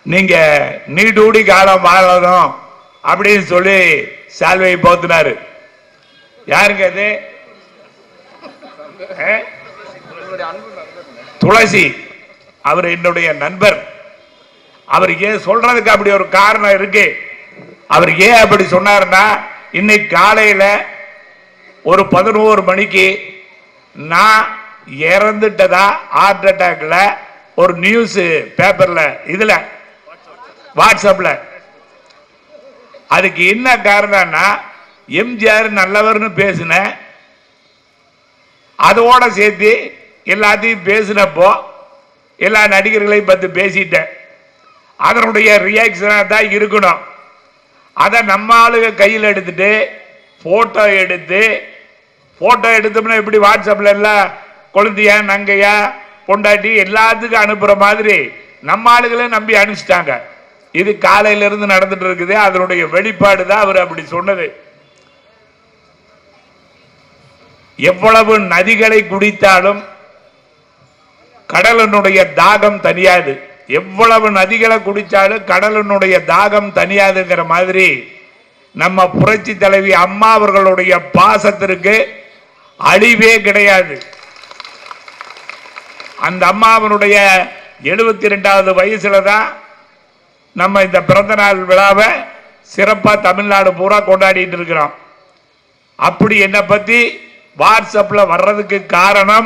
நீங்க நீடூடி காலம் வாழணும் அப்படின்னு சொல்லி சால்வை போத்தினாரு யாருங்க அது ஆ? துளசி அவர் என்னுடைய நண்பர் அவர் ஏன் சொல்றதுக்கு அப்படி ஒரு காரணம் இருக்கு அவர் ஏன் அப்படி சொன்னாருன்னா இன்னைக்கு காலையில ஒரு பதினோரு மணிக்கு நான் இறந்துட்டதா ஹார்ட் அட்டாக்ல ஒரு நியூஸ் பேப்பர்ல இதுல வாட்ஸ்அப்ல அதுக்கு என்ன காரணம்னா எம்ஜிஆர் நல்லவர்னு பேசினேன் அதோட சேர்த்து எல்லாத்தையும் பேசினப்போ எல்லா நடிகர்களையும் பத்தி பேசிட்டேன் அதனுடைய ரியாக்ஷனாக தான் இருக்கணும் அதை நம்ம ஆளுங்க கையில் எடுத்துட்டு போட்டோ எடுத்து போட்டோ எடுத்தோம்னா எப்படி வாட்ஸ்அப்ல எல்லாம் கொழுந்தியா நங்கையா பொண்டாட்டி எல்லாத்துக்கும் அனுப்புற மாதிரி நம்ம ஆளுகளே நம்பி அனுப்பிச்சிட்டாங்க இது காலையில இருந்து நடந்துட்டு இருக்குது அதனுடைய வெளிப்பாடு தான் அவர் அப்படி சொன்னது எவ்வளவு நதிகளை குடித்தாலும் கடலினுடைய தாகம் தனியாது எவ்வளவு நதிகளை குடிச்சாலும் கடலினுடைய தாகம் தனியாதுங்கிற மாதிரி நம்ம புரட்சி தலைவி அம்மா அவர்களுடைய பாசத்திற்கு அழிவே கிடையாது அந்த அம்மாவனுடைய எழுபத்தி ரெண்டாவது வயசுல தான் நம்ம இந்த பிறந்த நாள் விழாவை சிறப்பா தமிழ்நாடு பூரா கொண்டாடிட்டு இருக்கிறோம் அப்படி என்னை பத்தி வாட்ஸ்அப்ல வர்றதுக்கு காரணம்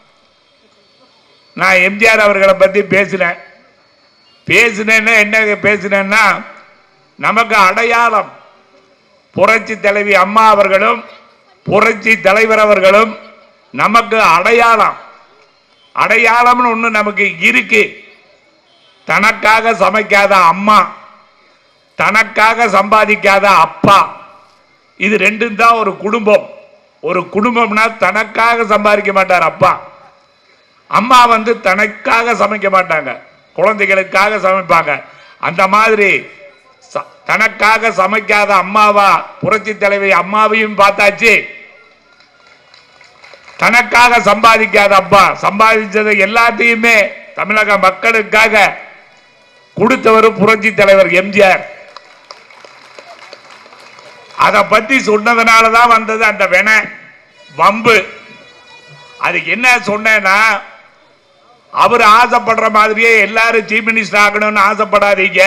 நான் எம்ஜிஆர் அவர்களை பத்தி பேசினேன் பேசினேன்னா என்ன பேசினேன்னா நமக்கு அடையாளம் புரட்சி தலைவி அம்மா அவர்களும் புரட்சி தலைவர் அவர்களும் நமக்கு அடையாளம் அடையாளம்னு ஒண்ணு நமக்கு இருக்கு தனக்காக சமைக்காத அம்மா தனக்காக சம்பாதிக்காத அப்பா இது ரெண்டும் தான் ஒரு குடும்பம் ஒரு குடும்பம்னா தனக்காக சம்பாதிக்க மாட்டார் அப்பா அம்மா வந்து தனக்காக சமைக்க மாட்டாங்க குழந்தைகளுக்காக சமைப்பாங்க அந்த மாதிரி ச- தனக்காக சமைக்காத அம்மாவா புரட்சி தலைவி அம்மாவையும் பார்த்தாச்சு தனக்காக சம்பாதிக்காத அப்பா சம்பாதிச்சது எல்லாத்தையுமே தமிழக மக்களுக்காக கொடுத்தவர் புரட்சி தலைவர் எம்ஜிஆர் அதை பத்தி சொன்னதுனால தான் வந்தது அந்த வென வம்பு அதுக்கு என்ன சொன்னேன்னா அவர் ஆசைப்படுற மாதிரியே எல்லாரும் சீஃப் மினிஸ்டர் ஆகணும்னு ஆசைப்படாதீங்க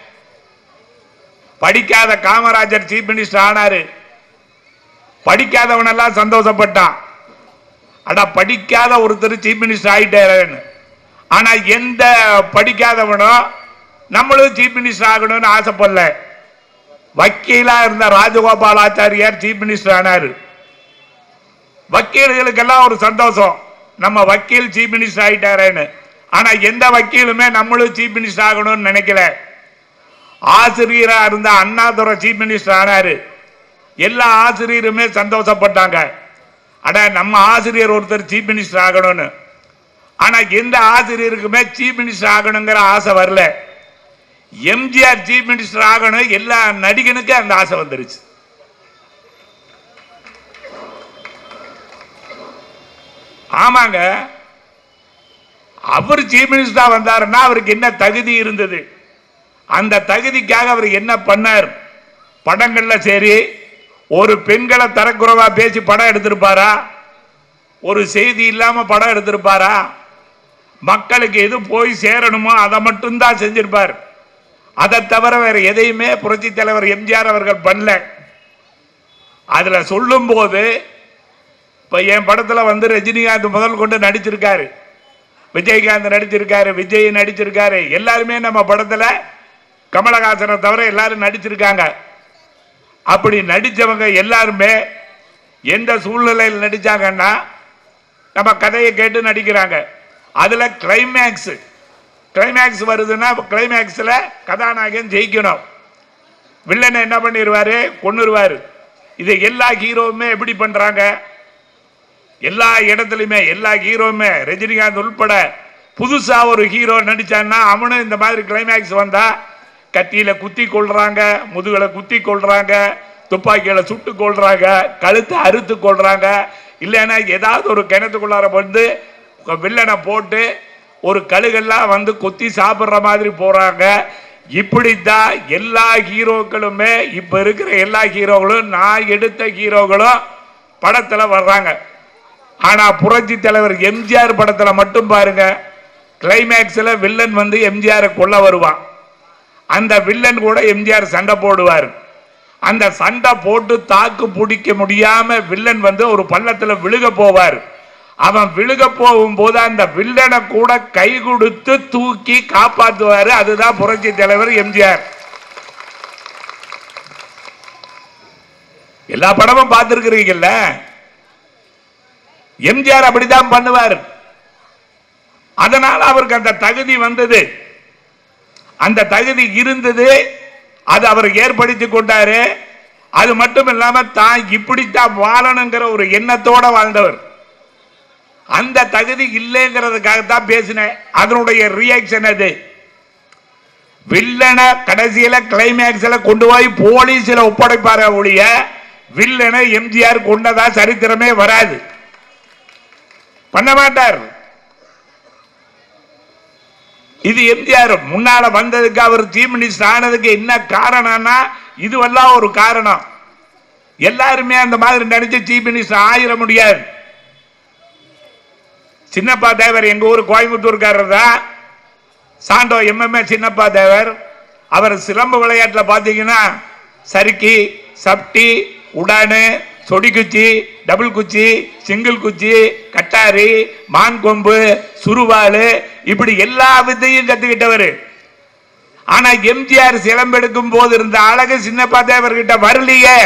படிக்காத காமராஜர் சீஃப் மினிஸ்டர் ஆனாரு படிக்காதவனெல்லாம் சந்தோஷப்பட்டான் அடா படிக்காத ஒருத்தர் சீஃப் மினிஸ்டர் ஆயிட்டாருன்னு ஆனா எந்த படிக்காதவனோ நம்மளும் சீஃப் மினிஸ்டர் ஆகணும்னு ஆசைப்படல வக்கீலா இருந்த ராஜகோபால் ஆச்சாரியார் சீஃப் மினிஸ்டர் ஆனாரு வக்கீல்களுக்கெல்லாம் ஒரு சந்தோஷம் நம்ம வக்கீல் சீஃப் மினிஸ்டர் ஆயிட்டாரேன்னு ஆனா எந்த வக்கீலுமே நம்மளும் சீஃப் மினிஸ்டர் ஆகணும்னு நினைக்கல ஆசிரியரா இருந்த அண்ணாதுரை சீஃப் மினிஸ்டர் ஆனாரு எல்லா ஆசிரியருமே சந்தோஷப்பட்டாங்க அட நம்ம ஆசிரியர் ஒருத்தர் சீஃப் மினிஸ்டர் ஆகணும்னு ஆனா எந்த ஆசிரியருக்குமே சீஃப் மினிஸ்டர் ஆகணுங்கிற ஆசை வரல எம்ஜிஆர் சீஃப் மினிஸ்டர் ஆகணும் எல்லா நடிகனுக்கும் அந்த ஆசை வந்துருச்சு ஆமாங்க அவர் சீஃப் மினிஸ்டர் வந்தாருன்னா அவருக்கு என்ன தகுதி இருந்தது அந்த தகுதிக்காக அவர் என்ன பண்ணார் படங்கள்ல சரி ஒரு பெண்களை தரக்குறைவா பேசி படம் எடுத்திருப்பாரா ஒரு செய்தி இல்லாம படம் எடுத்திருப்பாரா மக்களுக்கு எது போய் சேரணுமோ அதை மட்டும்தான் செஞ்சிருப்பார் அதை தவிர வேற எதையுமே புரட்சி தலைவர் எம்ஜிஆர் அவர்கள் பண்ணல அதுல சொல்லும் போது இப்ப என் படத்துல வந்து ரஜினிகாந்த் முதல் கொண்டு நடிச்சிருக்காரு விஜயகாந்த் நடிச்சிருக்காரு விஜய் நடிச்சிருக்காரு எல்லாருமே நம்ம படத்துல கமலஹாசனை தவிர எல்லாரும் நடிச்சிருக்காங்க அப்படி நடிச்சவங்க எல்லாருமே எந்த சூழ்நிலையில் நடிச்சாங்கன்னா நம்ம கதையை கேட்டு நடிக்கிறாங்க அதுல கிளைமேக்ஸ் கிளைமேக்ஸ் வருதுன்னா கிளைமேக்ஸ்ல கதாநாயகன் ஜெயிக்கணும் வில்லனை என்ன பண்ணிடுவாரு கொன்னுருவாரு இதை எல்லா ஹீரோவுமே எப்படி பண்றாங்க எல்லா இடத்துலையுமே எல்லா ஹீரோவுமே ரஜினிகாந்த் உள்பட புதுசா ஒரு ஹீரோ நடிச்சான்னா அவனும் இந்த மாதிரி கிளைமேக்ஸ் வந்தா கத்தியில குத்தி கொள்றாங்க முதுகுல குத்தி கொள்றாங்க துப்பாக்கியில சுட்டு கொள்றாங்க கழுத்தை அறுத்து கொள்றாங்க இல்லைன்னா ஏதாவது ஒரு கிணத்துக்குள்ளார வந்து வில்லனை போட்டு ஒரு கழுகெல்லாம் வந்து கொத்தி சாப்பிடுற மாதிரி போறாங்க இப்படித்தான் எல்லா ஹீரோக்களுமே இப்ப இருக்கிற எல்லா ஹீரோக்களும் நான் எடுத்த ஹீரோக்களும் படத்துல வர்றாங்க ஆனா புரட்சி தலைவர் எம்ஜிஆர் படத்துல மட்டும் பாருங்க கிளைமேக்ஸ்ல வில்லன் வந்து எம்ஜிஆரை கொல்ல வருவான் அந்த வில்லன் கூட எம்ஜிஆர் சண்டை போடுவார் அந்த சண்டை போட்டு தாக்கு பிடிக்க முடியாம வில்லன் வந்து ஒரு பள்ளத்துல விழுக போவார் அவன் விழுக போகும்போது அந்த வில்லனை கூட கை கொடுத்து தூக்கி காப்பாத்துவாரு அதுதான் புரட்சி தலைவர் எம்ஜிஆர் எல்லா படமும் பார்த்திருக்கிறீங்கல்ல எம்ஜிஆர் அப்படித்தான் பண்ணுவார் அதனால அவருக்கு அந்த தகுதி வந்தது அந்த தகுதி இருந்தது அது அவர் ஏற்படுத்தி கொண்டாரு அது மட்டும் இல்லாம தான் இப்படித்தான் வாழணுங்கிற ஒரு எண்ணத்தோட வாழ்ந்தவர் அந்த தகுதி இல்லைங்கிறதுக்காக தான் பேசினேன் அதனுடைய ரியாக்ஷன் அது வில்லனை கடைசியில கிளைமேக்ஸ்ல கொண்டு போய் போலீஸ்ல ஒப்படைப்பார ஒழிய வில்லனை எம்ஜிஆர் கொண்டதா சரித்திரமே வராது பண்ண மாட்டார் இது எம்ஜிஆர் முன்னால வந்ததுக்கு அவர் சீஃப் மினிஸ்டர் ஆனதுக்கு என்ன காரணம்னா இதுவெல்லாம் ஒரு காரணம் எல்லாருமே அந்த மாதிரி நினைச்சு சீஃப் மினிஸ்டர் ஆயிர முடியாது சின்னப்பா தேவர் எங்க ஊர் கோயம்புத்தூர்காரர் தான் சாண்டோ எம்எம்ஏ சின்னப்பா தேவர் அவர் சிலம்பு விளையாட்டுல பாத்தீங்கன்னா சறுக்கி சப்டி உடானு சொடி குச்சி டபுள் குச்சி சிங்கிள் குச்சி கட்டாரி மான் கொம்பு சுருவாளு இப்படி எல்லா வித்தையும் கத்துக்கிட்டவர் ஆனா எம்ஜிஆர் சிலம்பெடுக்கும் போது இருந்த அழகு சின்னப்பா தேவர்கிட்ட வரலையே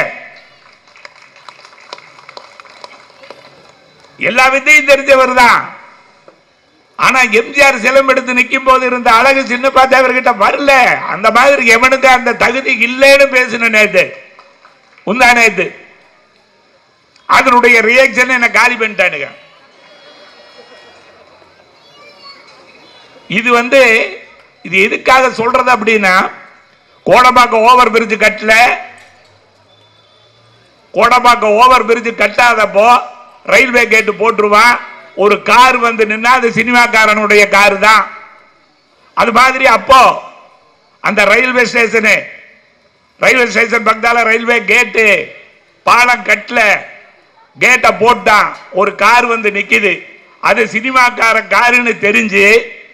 எல்லா வித்தையும் தெரிஞ்சவர் தான் ஆனா எம்ஜிஆர் சிலம்பெடுத்து நிற்கும் போது இருந்த அழகு சின்னப்பா தேவர்கிட்ட வரல அந்த மாதிரி எவனுக்கு அந்த தகுதி இல்லைன்னு பேசின நேத்து உந்தா நேத்து அதனுடைய ரியாக்ஷன் என்ன காலி பண்ணிட்டானுங்க இது வந்து இது எதுக்காக சொல்றது அப்படின்னா கோடம்பாக்கம் ஓவர் பிரிட்ஜ் கட்டல கோடம்பாக்கம் ஓவர் பிரிட்ஜ் கட்டாதப்போ ரயில்வே கேட் போட்டுருவான் ஒரு கார் வந்து நின்னா அது சினிமாக்காரனுடைய கார் தான் அது மாதிரி அப்போ அந்த ரயில்வே ஸ்டேஷனு ரயில்வே ஸ்டேஷன் பக்கத்தால ரயில்வே கேட்டு பாலம் கட்டல கேட்டை போட்டான் ஒரு கார் வந்து நிக்குது அது சினிமாக்கார காருன்னு தெரிஞ்சு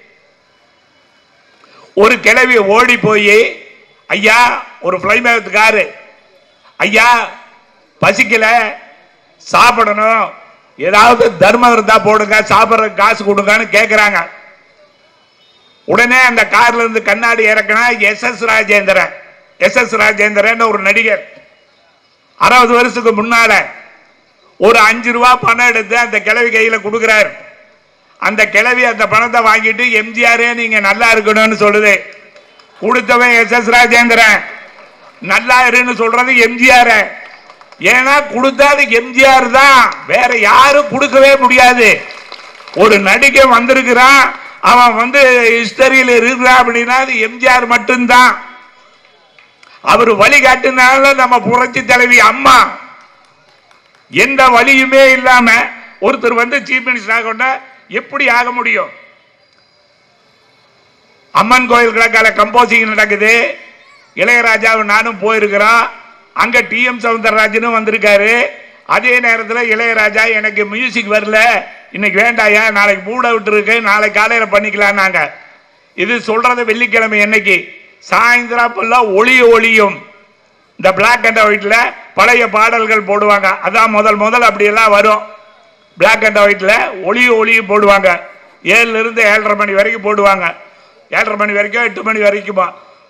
ஒரு கிளவி ஓடி போய் ஐயா ஒரு பிளைமேத் காரு ஐயா பசிக்கல சாப்பிடணும் ஏதாவது தர்மம் இருந்தா போடுங்க சாப்பிடுற காசு கொடுங்கன்னு கேக்குறாங்க உடனே அந்த கார்ல இருந்து கண்ணாடி இறக்குனா S S Rajendran S S Rajendran ஒரு நடிகர் அறுபது வருஷத்துக்கு முன்னால ஒரு அஞ்சு ரூபா பணம் எடுத்து அந்த கிழவி கையில கொடுக்கிறார் அந்த கிழவி அந்த பணத்தை வாங்கிட்டு எம்ஜிஆரே நீங்க நல்லா இருக்கணும்னு சொல்லுது கொடுத்தவன் எஸ் எஸ் ராஜேந்திரன் நல்லா இருன்னு சொல்றது எம்ஜிஆர் ஏன்னா கொடுத்தாது எம்ஜிஆர் தான் வேற யாரும் கொடுக்கவே முடியாது ஒரு நடிகை வந்திருக்கிறான் அவன் வந்து ஹிஸ்டரியில் இருக்கிறான் அப்படின்னா அது எம்ஜிஆர் மட்டும்தான் அவர் வழிகாட்டினால நம்ம புரட்சி தலைவி அம்மா எந்த வழியுமே இல்லாம ஒருத்தர் வந்து சீஃப் மினிஸ்டர் ஆகணும்னா எப்படி ஆக முடியும் அம்மன் கோயில் கிழக்கால கம்போசிங் நடக்குது இளையராஜாவும் நானும் போயிருக்கிறோம் அங்க டி எம் சவுந்தரராஜனும் வந்திருக்காரு அதே நேரத்தில் இளையராஜா எனக்கு மியூசிக் வரல இன்னைக்கு வேண்டாயா நாளைக்கு மூட விட்டுருக்கு நாளைக்கு காலையில பண்ணிக்கலாம் நாங்க இது சொல்றது வெள்ளிக்கிழமை என்னைக்கு சாயந்தரம் ஃபுல்லாக ஒளி ஒளியும் இந்த பிளாக் அண்ட் ஒயிட்ல பழைய பாடல்கள் போடுவாங்க அதான் முதல் முதல் அப்படியெல்லாம் வரும் பிளாக் அண்ட் ஒயிட்ல ஒளி ஒளியும் போடுவாங்க ஏழுல இருந்து ஏழரை மணி வரைக்கும் போடுவாங்க ஏழரை மணி வரைக்கும் எட்டு மணி வரைக்குமா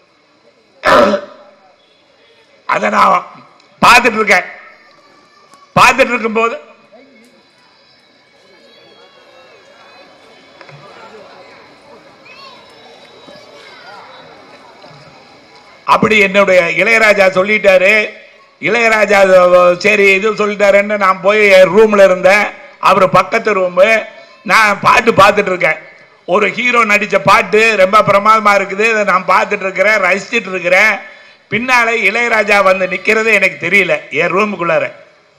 அதை நான் பார்த்துட்டு இருக்கேன் பார்த்துட்டு இருக்கும்போது அப்படி என்னுடைய இளையராஜா சொல்லிட்டாரு இளையராஜா சரி இது சொல்லிட்டாருன்னு நான் போய் ரூம்ல இருந்தேன் அவர் பக்கத்து ரூமு நான் பாட்டு பார்த்துட்டு இருக்கேன் ஒரு ஹீரோ நடிச்ச பாட்டு ரொம்ப பிரமாதமா இருக்குது அதை நான் பார்த்துட்டு இருக்கிறேன் ரசிச்சிட்டு இருக்கிறேன் பின்னால இளையராஜா வந்து நிக்கிறது எனக்கு தெரியல என் ரூமுக்குள்ளார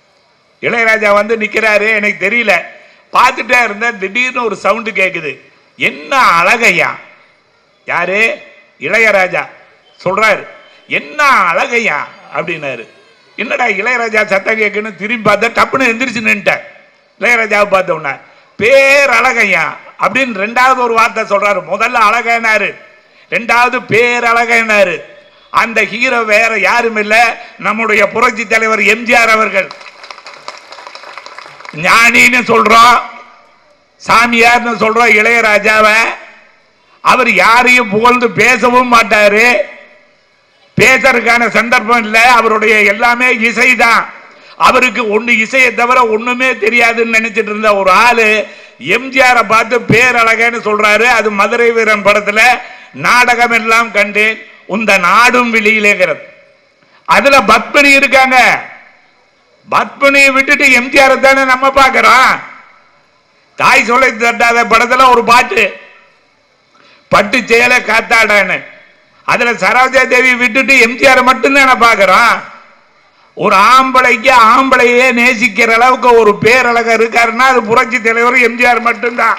இளையராஜா வந்து நிக்கிறாரு எனக்கு தெரியல பார்த்துட்டே இருந்தேன் திடீர்னு ஒரு சவுண்டு கேட்குது என்ன அழகையா யாரு இளையராஜா சொல்றாரு என்ன அழகையா அப்படின்னாரு என்னடா இளையராஜா சத்தம் கேட்குன்னு திரும்பி பார்த்தா டப்புன்னு எந்திரிச்சு நின்ட்டேன் இளையராஜாவை பார்த்த உடனே பேர் அழகையா அப்படின்னு ரெண்டாவது ஒரு வார்த்தை சொல்றாரு முதல்ல அழகனாரு ரெண்டாவது பேர் அழகனாரு அந்த ஹீரோ வேற யாரும் இல்ல நம்முடைய புரட்சி தலைவர் எம்ஜிஆர் அவர்கள் ஞானின்னு சொல்றோம் சாமியார்னு சொல்றோம் இளையராஜாவை அவர் யாரையும் புகழ்ந்து பேசவும் மாட்டாரு பேசுறதுக்கான சந்தர்ப்பம் இல்ல அவருடைய எல்லாமே இசைதான் அவருக்கு ஒண்ணு இசையை தவிர ஒண்ணுமே தெரியாதுன்னு நினைச்சிட்டு இருந்த ஒரு ஆளு எம்ஜிஆரை பார்த்து பேரழகன்னு சொல்றாரு அது மதுரை வீரன் படத்துல நாடகம் எல்லாம் கண்டேன் உந்த நாடும் வெளியிலேங்கிறது அதுல பத்மினி இருக்காங்க பத்மினியை விட்டுட்டு எம்ஜிஆர் தானே நம்ம பார்க்கிறோம் தாய் சொல்லை தட்டாத படத்துல ஒரு பாட்டு பட்டு செயலை காத்தாடான்னு அதுல சரோஜா தேவி விட்டுட்டு எம்ஜிஆர் மட்டும்தான் பார்க்கிறோம் ஒரு ஆம்பளைக்கு ஆம்பளையே நேசிக்கிற அளவுக்கு ஒரு பேரழக இருக்காருன்னா அது புரட்சி தலைவர் எம்ஜிஆர் மட்டும்தான்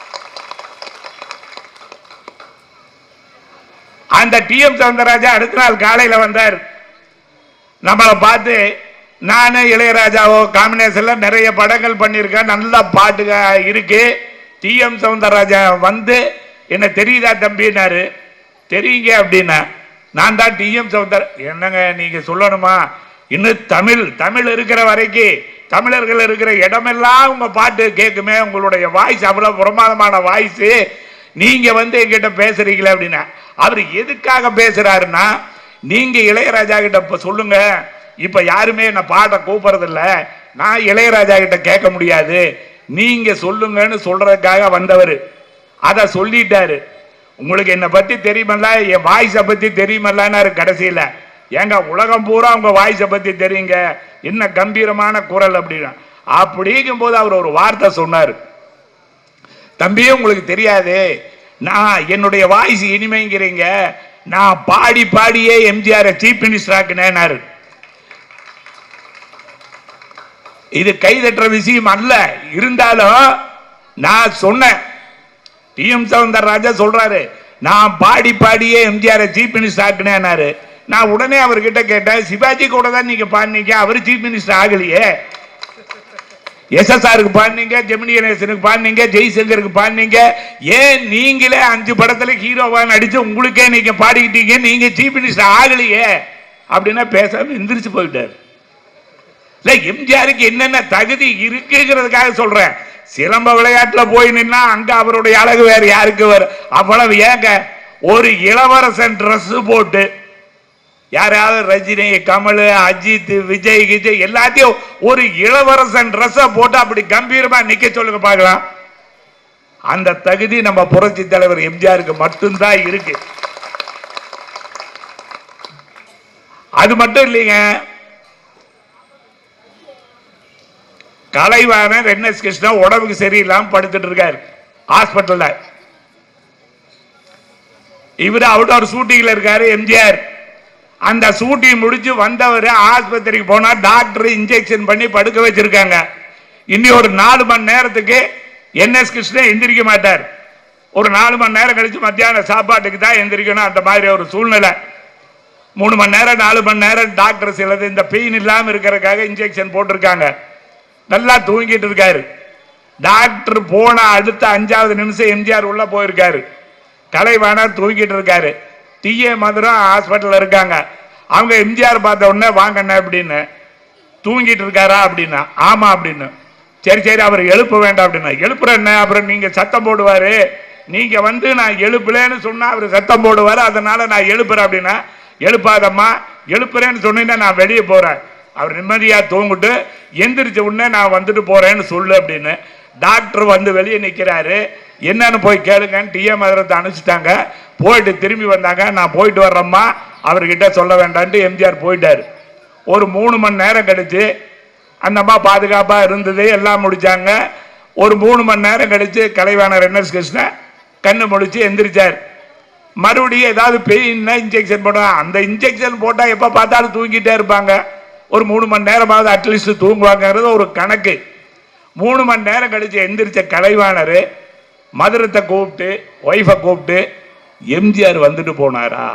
அந்த டி எம் சவுந்தரராஜா அடுத்த நாள் காலையில வந்தார் நம்மளை பார்த்து நானு இளையராஜாவோ காம்பினேஷன்ல நிறைய படங்கள் பண்ணியிருக்கேன் நல்ல பாட்டுக இருக்கு டி எம் சவுந்தரராஜா வந்து என்ன தெரியுதா தம்பினாரு தெரியுங்க அப்படின்னா நான் தான் டி எம் சவுந்தர் என்னங்க நீங்க சொல்லணுமா இன்னும் தமிழ் தமிழ் இருக்கிற வரைக்கும் தமிழர்கள் இருக்கிற இடமெல்லாம் உங்க பாட்டு கேட்குமே உங்களுடைய வாய்ஸ் அவ்வளவு பிரமாதமான வாய்ஸ் நீங்க வந்து எங்கிட்ட பேசுறீங்களே அப்படின்னா அவர் எதுக்காக பேசுறாருன்னா நீங்க இளையராஜா கிட்ட இப்ப சொல்லுங்க இப்ப யாருமே என்ன பாட்ட கூப்பிடுறது இல்ல நான் இளையராஜா கிட்ட கேட்க முடியாது நீங்க சொல்லுங்கன்னு சொல்றதுக்காக வந்தவர் அத சொல்லிட்டாரு உங்களுக்கு என்ன பத்தி தெரியுமல்ல என் வாய்ஸ பத்தி தெரியுமல்லான்னு கடைசியில ஏங்க உலகம் பூரா உங்க வாய்ஸ பத்தி தெரியுங்க என்ன கம்பீரமான குரல் அப்படின்னா அப்படிங்கும் போது அவர் ஒரு வார்த்தை சொன்னார் தம்பி உங்களுக்கு தெரியாது நான் என்னுடைய வாய்ஸ் இனிமைங்கிறீங்க நான் பாடி பாடியே எம்ஜிஆர் சீஃப் மினிஸ்டர் ஆக்கினேனாரு இது கைதட்டுற விஷயம் அல்ல இருந்தாலும் நான் சொன்னேன் டி எம் சவுந்தரராஜா சொல்றாரு நான் பாடி பாடியே எம்ஜிஆர் சீஃப் மினிஸ்டர் ஆக்கினேனாரு நான் உடனே அவர்கிட்ட கேட்டேன் சிவாஜி கூட தான் நீங்க பாடினீங்க அவர் சீஃப் மினிஸ்டர் ஆகலையே எஸ்எஸ்ஆருக்கு பாடினீங்க ஜெமினி கணேசனுக்கு பாடினீங்க ஜெய்சங்கருக்கு பாடினீங்க ஏன் நீங்களே அஞ்சு படத்துல ஹீரோவா நடிச்சு உங்களுக்கே நீங்க பாடிக்கிட்டீங்க நீங்க சீஃப் மினிஸ்டர் ஆகலையே அப்படின்னா பேசாம எந்திரிச்சு போயிட்டார் இல்ல எம்ஜிஆருக்கு என்னென்ன தகுதி இருக்குங்கிறதுக்காக சொல்றேன் சிலம்ப விளையாட்டுல போய் நின்னா அங்க அவருடைய அழகு வேற யாருக்கு வேற அவ்வளவு ஏங்க ஒரு இளவரசன் Dress போட்டு யாராவது ரஜினி கமல் அஜித் விஜய் கிஜய் எல்லாத்தையும் ஒரு இளவரசன் Dress போட்டு அப்படி கம்பீரமா நிக்க சொல்லுங்க பார்க்கலாம் அந்த தகுதி நம்ம புரட்சி தலைவர் எம்ஜிஆருக்கு மட்டும்தான் இருக்கு அது மட்டும் இல்லைங்க கலைவாணர் என் எஸ் கிருஷ்ணா உடம்புக்கு சரியில்லாம படுத்துட்டு இருக்காரு ஹாஸ்பிட்டல்ல இவர் அவுட்டோர் ஷூட்டிங்ல இருக்காரு எம்ஜிஆர் அந்த ஷூட்டிங் முடிச்சு வந்தவர் ஆஸ்பத்திரிக்கு போனா டாக்டர் இன்ஜெக்ஷன் பண்ணி படுக்க வச்சிருக்காங்க இனி ஒரு நாலு மணி நேரத்துக்கு என் எஸ் கிருஷ்ணன் எந்திரிக்க மாட்டார் ஒரு நாலு மணி நேரம் கழிச்சு மத்தியான சாப்பாட்டுக்கு தான் எந்திரிக்கணும் அந்த மாதிரி ஒரு சூழ்நிலை மூணு மணி நேரம் நாலு மணி நேரம் டாக்டர் சிலது இந்த பெயின் இல்லாம இருக்கிறதுக்காக இன்ஜெக்ஷன் போட்டிருக்காங்க நல்லா தூங்கிட்டு இருக்காரு டாக்டர் போன அடுத்த அஞ்சாவது நிமிஷம் எம்ஜிஆர் உள்ள போயிருக்காரு கலைவாணர் தூங்கிட்டு இருக்காரு டிஏ மதுரம் ஹாஸ்பிட்டல்ல இருக்காங்க அவங்க எம்ஜிஆர் பார்த்த உடனே வாங்கண்ணே அப்படின்னு தூங்கிட்டு இருக்காரா அப்படின்னா ஆமா அப்படின்னு சரி சரி அவர் எழுப்ப வேண்டாம் அப்படின்னா எழுப்புறேன்ன அப்புறம் நீங்க சத்தம் போடுவாரு நீங்க வந்து நான் எழுப்பலன்னு சொன்னா அவர் சத்தம் போடுவாரு அதனால நான் எழுப்புறேன் அப்படின்னா எழுப்பாதம்மா எழுப்புறேன்னு சொன்னீங்கன்னா நான் வெளியே போறேன் அவர் நிம்மதியா தூங்கிட்டு எந்திரிச்ச உடனே நான் வந்துட்டு போறேன்னு சொல்லு அப்படின்னு டாக்டர் வந்து வெளியே நிக்கிறாரு என்னன்னு போய் கேளுங்கன்னு டிஎம் மதுரத்தை அனுப்பிச்சிட்டாங்க போயிட்டு திரும்பி வந்தாங்க நான் போயிட்டு வர்றேம்மா அவர்கிட்ட சொல்ல வேண்டான்ட்டு எம்ஜிஆர் போயிட்டாரு ஒரு மூணு மணி நேரம் கழிச்சு அந்த அம்மா பாதுகாப்பா இருந்தது எல்லாம் முடிச்சாங்க ஒரு மூணு மணி நேரம் கழிச்சு கலைவாணர் என்எஸ் கிருஷ்ணன் கண்ணு முடிச்சு எந்திரிச்சார் மறுபடியும் ஏதாவது பெயின்னா இன்ஜெக்ஷன் போடுவாங்க அந்த இன்ஜெக்ஷன் போட்டா எப்ப பார்த்தாலும் தூங்கிட்டே இருப்பாங்க ஒரு மூணு மணி நேரமாவது அட்லீஸ்ட் தூங்குவாங்கிறது ஒரு கணக்கு மூணு மணி நேரம் கழிச்சு எந்திரிச்ச கலைவாணர் மதுரத்தை கூப்பிட்டு ஒய்ஃபை கூப்பிட்டு எம்ஜிஆர் வந்துட்டு போனாரா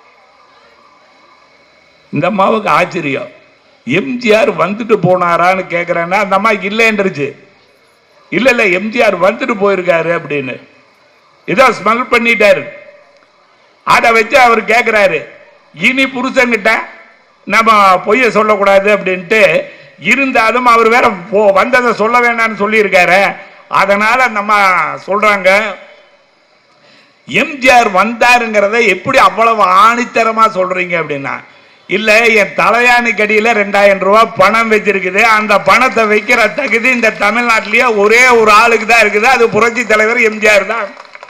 இந்த அம்மாவுக்கு ஆச்சரியம் எம்ஜிஆர் வந்துட்டு போனாரான்னு கேட்குறேன்னா அந்த அம்மா இல்லைன்றுச்சு இல்ல இல்ல எம்ஜிஆர் வந்துட்டு போயிருக்காரு அப்படின்னு இதோ ஸ்மெல் பண்ணிட்டாரு அதை வச்சு அவர் கேட்குறாரு இனி புருஷங்கிட்ட நம்ம பொய்ய சொல்லக்கூடாது அப்படின்ட்டு இருந்தாலும் அவர் வேற போ வந்ததை சொல்ல வேண்டாம்னு சொல்லியிருக்காரு அதனால நம்ம சொல்றாங்க எம்ஜிஆர் வந்தாருங்கிறத எப்படி அவ்வளவு ஆணித்தரமா சொல்றீங்க அப்படின்னா இல்ல என் தலையாணி கடியில ரெண்டாயிரம் ரூபாய் பணம் வச்சிருக்குது அந்த பணத்தை வைக்கிற தகுதி இந்த தமிழ்நாட்டிலேயே ஒரே ஒரு ஆளுக்கு தான் இருக்குது அது புரட்சி தலைவர் எம்ஜிஆர் தான்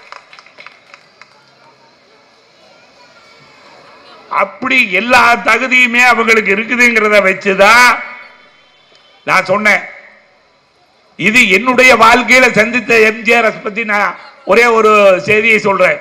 அப்படி எல்லா தகுதியுமே அவங்களுக்கு இருக்குதுங்கிறத வச்சுதான் நான் சொன்னேன் இது என்னுடைய வாழ்க்கையில சந்தித்த எம்ஜிஆர் பத்தி நான் ஒரே ஒரு செய்தியை சொல்றேன்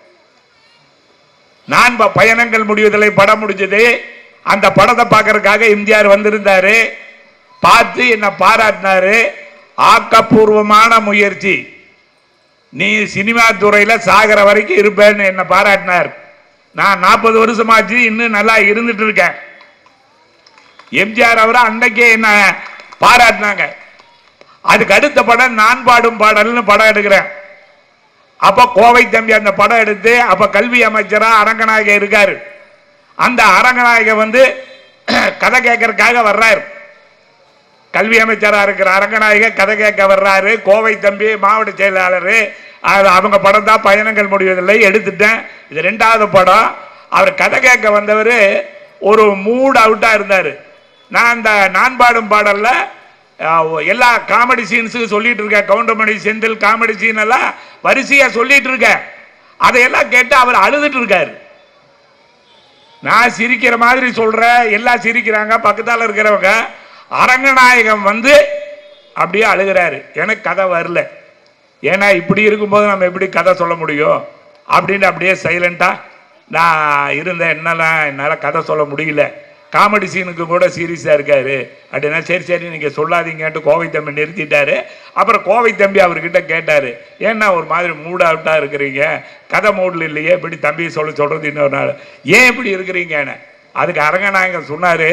நான் ப- பயணங்கள் முடிவதில்லை படம் முடிஞ்சது அந்த படத்தை பார்க்கறதுக்காக எம்ஜிஆர் வந்திருந்தாரு பார்த்து என்ன பாராட்டினாரு ஆக்கப்பூர்வமான முயற்சி நீ சினிமா துறையில சாகிற வரைக்கும் இருப்பேன்னு என்ன பாராட்டினார் நான் நாற்பது வருஷமாச்சு இன்னும் நல்லா இருந்துட்டு இருக்கேன் எம்ஜிஆர் அவரை அன்னைக்கே என்ன பாராட்டினாங்க அதுக்கு அடுத்த படம் நான் பாடும் பாடல்னு படம் எடுக்கிறேன் அப்ப கோவை தம்பி அந்த படம் எடுத்து அப்ப கல்வி அமைச்சரா அரங்கநாயகர் இருக்காரு அந்த அரங்கநாயகர் வந்து கதை கேட்கறதுக்காக வர்றாரு கல்வி அமைச்சரா இருக்கிற அரங்கநாயகர் கதை கேட்க வர்றாரு கோவை தம்பி மாவட்ட செயலாளர் அது அவங்க படம் தான் பயணங்கள் முடிவதில்லை எடுத்துட்டேன் இது ரெண்டாவது படம் அவர் கதை கேட்க வந்தவர் ஒரு மூட் அவுட்டா இருந்தார் நான் அந்த நான் பாடும் பாடல்ல அஹ், எல்லா காமெடி சீன்ஸுக்கு சொல்லிட்டு இருக்கேன் கவுண்டமணி செந்தில் காமெடி சீன் எல்லாம் வரிசையா சொல்லிட்டு இருக்கேன் அதையெல்லாம் கேட்டு அவர் அழுதுட்டு இருக்காரு நான் சிரிக்கிற மாதிரி சொல்றேன் எல்லாம் சிரிக்கிறாங்க பக்கத்தால இருக்கிறவங்க அரங்கநாயகம் வந்து அப்படியே அழுகிறாரு எனக்கு கதை வரல ஏன்னா இப்படி இருக்கும்போது நம்ம எப்படி கதை சொல்ல முடியும் அப்படின்னு அப்படியே சைலண்டா நான் இருந்தேன் என்னெல்லாம் என்னால் கதை சொல்ல முடியல காமெடி சீனுக்கு கூட சீரியஸாக இருக்காரு அப்படின்னா சரி சரி நீங்கள் சொல்லாதீங்கன்ட்டு கோவை தம்பி நிறுத்திட்டாரு அப்புறம் கோவை தம்பி அவர்கிட்ட கேட்டார் ஏன்னா ஒரு மாதிரி மூட் அவுட்டாக இருக்கிறீங்க கதை மூடில் இல்லையே இப்படி தம்பி சொல்ல சொல்கிறது இன்னொரு நாள் ஏன் இப்படி இருக்கிறீங்கன்னு அதுக்கு அரங்கநாயகன் சொன்னார்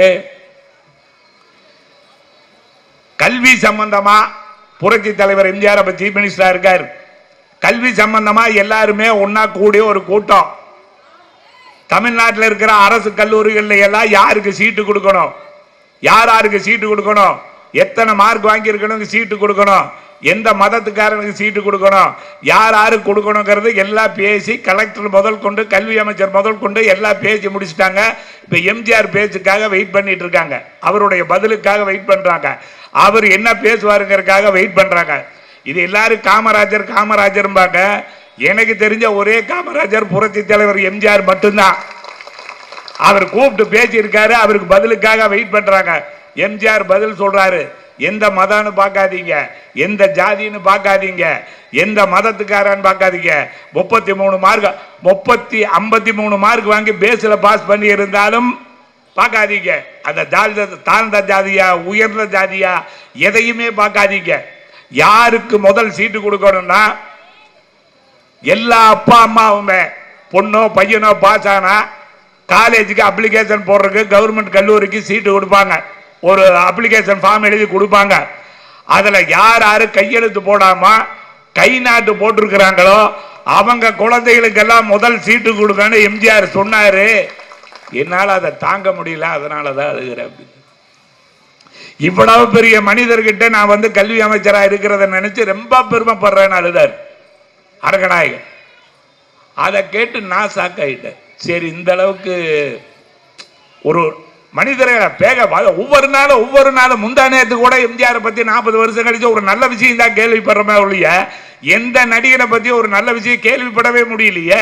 கல்வி சம்பந்தமா புரட்சி தலைவர் எம்ஜிஆர் அப்ப சீஃப் மினிஸ்டரா இருக்கார் கல்வி சம்பந்தமா எல்லாருமே ஒண்ணா கூடிய ஒரு கூட்டம் தமிழ்நாட்டில் இருக்கிற அரசு கல்லூரிகள்ல எல்லாம் யாருக்கு சீட்டு கொடுக்கணும் யார் யாருக்கு சீட்டு கொடுக்கணும் எத்தனை மார்க் வாங்கியிருக்கணும் சீட்டு கொடுக்கணும் எந்த மதத்துக்காரனுக்கு சீட்டு கொடுக்கணும் யார் யாருக்கு கொடுக்கணுங்கிறது எல்லாம் பேசி கலெக்டர் முதல் கொண்டு கல்வி அமைச்சர் முதல் கொண்டு எல்லாம் பேசி முடிச்சிட்டாங்க இப்ப எம்ஜிஆர் பேச்சுக்காக வெயிட் பண்ணிட்டு இருக்காங்க அவருடைய பதிலுக்காக வெயிட் பண்றாங்க அவர் என்ன பேசுவாருங்கிறதுக்காக வெயிட் பண்றாங்க இது எல்லாரும் காமராஜர் காமராஜர்பாங்க எனக்கு தெரிஞ்ச ஒரே காமராஜர் புரட்சி தலைவர் எம்ஜிஆர் மட்டும்தான் அவர் கூப்பிட்டு பேசியிருக்காரு அவருக்கு பதிலுக்காக வெயிட் பண்றாங்க எம்ஜிஆர் பதில் சொல்றாரு எந்த மதம்னு பார்க்காதீங்க எந்த ஜாதின்னு பார்க்காதீங்க எந்த மதத்துக்காரன்னு பார்க்காதீங்க முப்பத்தி மூணு மார்க் முப்பத்தி ஐம்பத்தி மூணு மார்க் வாங்கி பேஸ்ல பாஸ் பண்ணி இருந்தாலும் பார்க்காதீங்க அந்த தாழ்ந்த தாழ்ந்த ஜாதியா உயர்ந்த ஜாதியா எதையுமே பார்க்காதீங்க யாருக்கு முதல் சீட்டு கொடுக்கணும்னா எல்லா அப்பா அம்மாவுமே பொண்ணோ பையனோ பாஸ் ஆனா காலேஜுக்கு அப்ளிகேஷன் போடுறதுக்கு கவர்மெண்ட் கல்லூரிக்கு சீட்டு கொடுப்பாங்க ஒரு அப்ளிகேஷன் ஃபார்ம் எழுதி கொடுப்பாங்க அதுல யார் யாரு கையெழுத்து போடாம கை நாட்டு போட்டிருக்கிறாங்களோ அவங்க குழந்தைகளுக்கெல்லாம் முதல் சீட்டு கொடுக்கன்னு எம்ஜிஆர் சொன்னாரு என்னால அதை தாங்க முடியல அதனால தான் அழுகிறேன் அப்படின்னு. இவ்வளவு பெரிய மனிதர்கிட்ட நான் வந்து கல்வி அமைச்சரா இருக்கிறத நினைச்சு ரொம்ப பெருமைப்படுறேன்னு அழுதார் அரங்கநாயகன் அதை கேட்டு நான் சாக்காயிட்டேன் சரி இந்த அளவுக்கு ஒரு மனிதரை பேக வ- ஒவ்வொரு நாளும் ஒவ்வொரு நாளும் முந்தா நேரத்து கூட எம்ஜிஆர் பத்தி நாற்பது வருஷம் கழிச்சு ஒரு நல்ல விஷயம் தான் கேள்விப்படுறமே ஒழிய எந்த நடிகனை பத்தி ஒரு நல்ல விஷயம் கேள்விப்படவே முடியலையே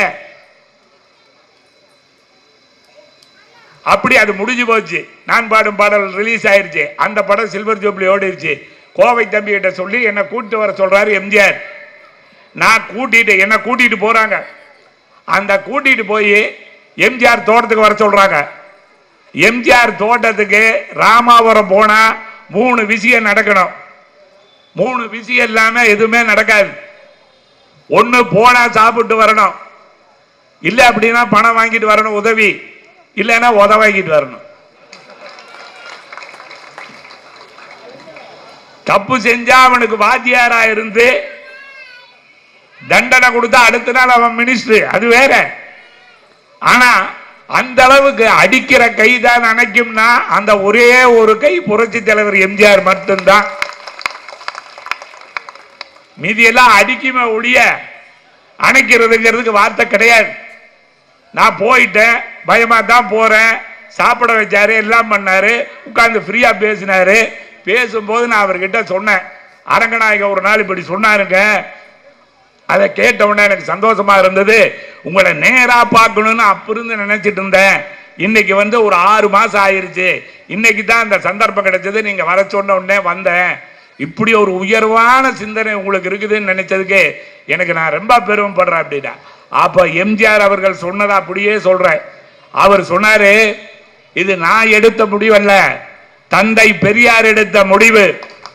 அப்படி அது முடிஞ்சு போச்சு நான் பாடும் பாடல் ரிலீஸ் ஆயிருச்சு அந்த படம் சில்வர் ஜூப்ளி ஓடிருச்சு கோவை தம்பி கிட்ட சொல்லி என்னை கூட்டிட்டு வர சொல்றாரு எம்ஜிஆர் நான் கூட்டிட்டு என்ன கூட்டிட்டு போறாங்க அந்த கூட்டிட்டு போய் எம்ஜிஆர் தோட்டத்துக்கு வர சொல்றாங்க எம்ஜிஆர் தோட்டத்துக்கு ராமாபுரம் போனா மூணு விஷயம் நடக்கணும் மூணு விஷயம் இல்லாம எதுவுமே நடக்காது ஒண்ணு போனா சாப்பிட்டு வரணும் இல்ல அப்படின்னா பணம் வாங்கிட்டு வரணும் உதவி இல்லைன்னா உத வாங்கிட்டு வரணும் தப்பு செஞ்சா அவனுக்கு வாத்தியாரா இருந்து தண்டனை கொடுத்தா அடுத்த நாள் அவன் மினிஸ்டர் அது வேற ஆனா அந்த அளவுக்கு அடிக்கிற கை தான் அணைக்கும்னா அந்த ஒரே ஒரு கை புரட்சி தலைவர் எம்ஜிஆர் மட்டும்தான் மீதியெல்லாம் அடிக்குமே ஒழிய அணைக்கிறதுங்கிறதுக்கு வார்த்தை கிடையாது நான் போயிட்டேன் பயமா தான் போறேன் சாப்பிட வச்சாரு எல்லாம் பண்ணாரு உட்கார்ந்து ஃப்ரீயா பேசினாரு பேசும்போது நான் அவர்கிட்ட சொன்னேன் அரங்கநாயக ஒரு நாள் இப்படி சொன்னாருங்க அதை கேட்ட உடனே எனக்கு சந்தோஷமா இருந்தது உங்களை நேரா பார்க்கணும்னு அப்ப இருந்து நினைச்சிட்டு இருந்தேன் இன்னைக்கு வந்து ஒரு ஆறு மாசம் ஆயிருச்சு இன்னைக்கு தான் அந்த சந்தர்ப்பம் கிடைச்சது நீங்க வர சொன்ன உடனே வந்தேன் இப்படி ஒரு உயர்வான சிந்தனை உங்களுக்கு இருக்குதுன்னு நினைச்சதுக்கு எனக்கு நான் ரொம்ப பெருமைப்படுறேன் அப்படின்னா அப்ப எம்ஜிஆர் அவர்கள் சொன்னதை அப்படியே சொல்றேன் அவர் சொன்னாரு இது நான் எடுத்த முடிவல்ல தந்தை பெரியார் எடுத்த முடிவு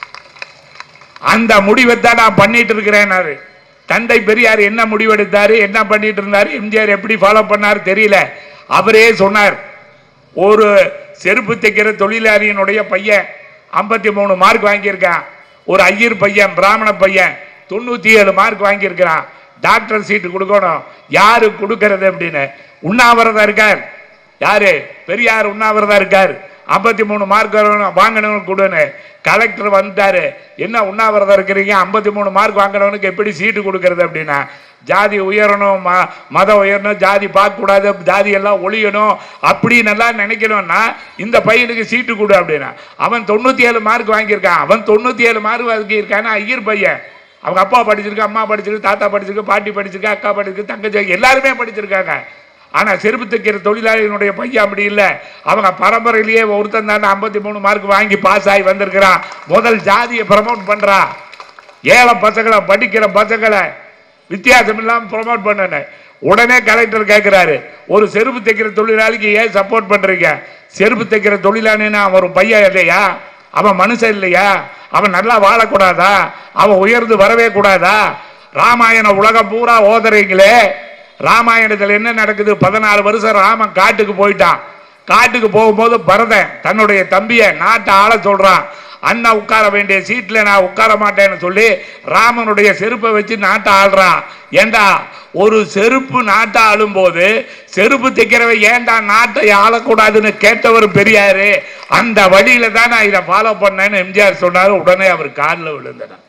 அந்த முடிவை தான் நான் பண்ணிட்டு இருக்கிறேன்னாரு தந்தை பெரியார் என்ன முடிவெடுத்தாரு என்ன பண்ணிட்டு இருந்தாரு எம்ஜிஆர் எப்படி ஃபாலோ பண்ணாரு தெரியல அவரே சொன்னார் ஒரு செருப்பு தைக்கிற தொழிலாளியினுடைய பையன் ஐம்பத்தி மூணு மார்க் வாங்கியிருக்கான் ஒரு ஐயர் பையன் பிராமண பையன் தொண்ணூத்தி ஏழு மார்க் வாங்கியிருக்கிறான் டாக்டர் சீட்டு கொடுக்கணும் யாரு கொடுக்கறது அப்படின்னு உண்ணாவிரதம் இருக்கார் யாரு பெரியார் உண்ணாவிரதம் இருக்கார் ஐம்பத்தி மூணு மார்க் வாங்கணும்னு கொடுன்னு கலெக்டர் வந்துட்டாரு என்ன உண்ணாவிரதம் இருக்கிறீங்க ஐம்பத்தி மூணு மார்க் வாங்கினவனுக்கு எப்படி சீட்டு கொடுக்கறது அப்படின்னா ஜாதி உயரணும் ம- மதம் உயரணும் ஜாதி பார்க்கக்கூடாது ஜாதி எல்லாம் ஒழியணும் அப்படின்னு எல்லாம் நினைக்கணும்னா இந்த பையனுக்கு சீட்டு கொடு அப்படின்னா அவன் தொண்ணூத்தி ஏழு மார்க் வாங்கியிருக்கான் அவன் தொண்ணூத்தி ஏழு மார்க் வாங்கியிருக்கான்னா ஐயர் பையன் அவங்க அப்பா படிச்சிருக்கு அம்மா படிச்சிருக்கு தாத்தா படிச்சிருக்கு பாட்டி படிச்சிருக்கு அக்கா படிச்சிருக்கு தங்கச்சி எல்லாருமே படிச்சிருக்காங்க ஆனா செருப்பு தைக்கிற தொழிலாளியினுடைய பையன் அப்படி இல்ல அவங்க பரம்பரையிலேயே ஒருத்தன் தான் ஐம்பத்தி மூணு மார்க் வாங்கி பாஸ் ஆகி வந்திருக்கிறான் முதல் ஜாதியை ப்ரமோட் பண்றா ஏழை பசங்களை படிக்கிற பசங்களை வித்தியாசம் இல்லாம ப்ரமோட் பண்ணன உடனே கலெக்டர் கேட்கிறாரு ஒரு செருப்பு தைக்கிற தொழிலாளிக்கு ஏன் சப்போர்ட் பண்றீங்க செருப்பு தைக்கிற தொழிலாளின்னா அவன் ஒரு பையன் இல்லையா அவன் மனுஷன் இல்லையா அவன் நல்லா வாழக்கூடாதா அவன் உயர்ந்து வரவே கூடாதா ராமாயண உலகம் பூரா ஓதுறீங்களே ராமாயணத்துல என்ன நடக்குது பதினாறு வருஷம் ராமன் காட்டுக்கு போயிட்டான் காட்டுக்கு போகும்போது பரதன் தன்னுடைய தம்பிய நாட்டை ஆள சொல்றான் அண்ணா உட்கார வேண்டிய சீட்ல நான் உட்கார மாட்டேன்னு சொல்லி ராமனுடைய செருப்பை வச்சு நாட்டை ஆள்றான் ஏண்டா ஒரு செருப்பு நாட்டை ஆளும்போது செருப்பு தைக்கிறவன் ஏன்டா நாட்டை ஆளக்கூடாதுன்னு கேட்டவர் பெரியாரு அந்த வழியில தான் நான் இதை ஃபாலோ பண்ணேன்னு எம்ஜிஆர் சொன்னாரு உடனே அவர் காலில் விழுந்தன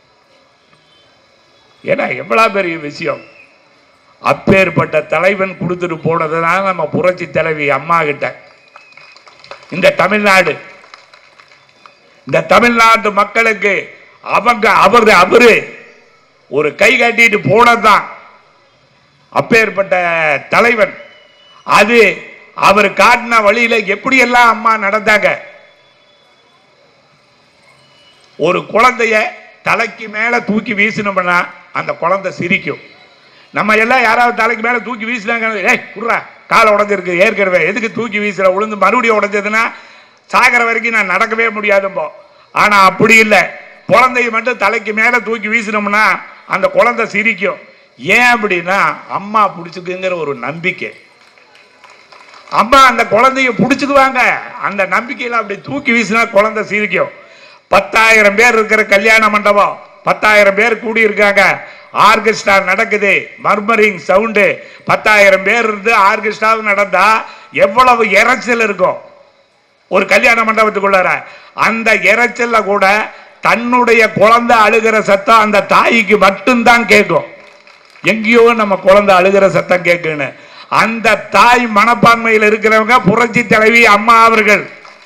ஏன்னா எவ்வளவு பெரிய விஷயம் அப்பேற்பட்ட தலைவன் கொடுத்துட்டு போனதுதான் நம்ம புரட்சி தலைவி அம்மா கிட்ட இந்த தமிழ்நாடு இந்த தமிழ்நாட்டு மக்களுக்கு அவங்க அவரு அவரு ஒரு கை கட்டிட்டு போனதுதான் அப்பேற்பட்ட தலைவன் அது அவர் காட்டின வழியில எப்படியெல்லாம் அம்மா நடந்தாங்க ஒரு குழந்தைய தலைக்கு மேல தூக்கி வீசினோம்னா அந்த குழந்தை சிரிக்கும் நம்ம எல்லாம் யாராவது தலைக்கு மேல தூக்கி வீசினாங்க ஏய் குர்ரா காலை உடஞ்சிருக்கு ஏற்கனவே எதுக்கு தூக்கி வீசுற உளுந்து மறுபடியும் உடைஞ்சதுன்னா சாகிற வரைக்கும் நான் நடக்கவே முடியாதும்போ ஆனா அப்படி இல்லை குழந்தைய மட்டும் தலைக்கு மேல தூக்கி வீசினோம்னா அந்த குழந்தை சிரிக்கும் ஏன் அப்படின்னா அம்மா பிடிச்சுக்குங்கிற ஒரு நம்பிக்கை அம்மா அந்த குழந்தைய பிடிச்சுக்குவாங்க அந்த நம்பிக்கையில அப்படி தூக்கி வீசினா குழந்தை சிரிக்கும் பத்தாயிரம் பேர் இருக்கிற கல்யாண மண்டபம் பத்தாயிரம் பேர் கூடி இருக்காங்க ஆர்கெஸ்ட்ரா நடக்குது மர்மரிங் சவுண்டு பத்தாயிரம் பேர் இருந்து ஆர்கெஸ்ட்ரா நடந்தா எவ்வளவு இறைச்சல் இருக்கும் ஒரு கல்யாண மண்டபத்துக்குள்ளார அந்த இறைச்சல்ல கூட தன்னுடைய குழந்தை அழுகிற சத்தம் அந்த தாய்க்கு மட்டும்தான் கேட்கும் எங்கேயோ நம்ம குழந்தை அழுகிற சத்தம் கேட்குன்னு அந்த தாய் மனப்பான்மையில் இருக்கிறவங்க புரட்சி தலைவி அம்மா அவர்கள்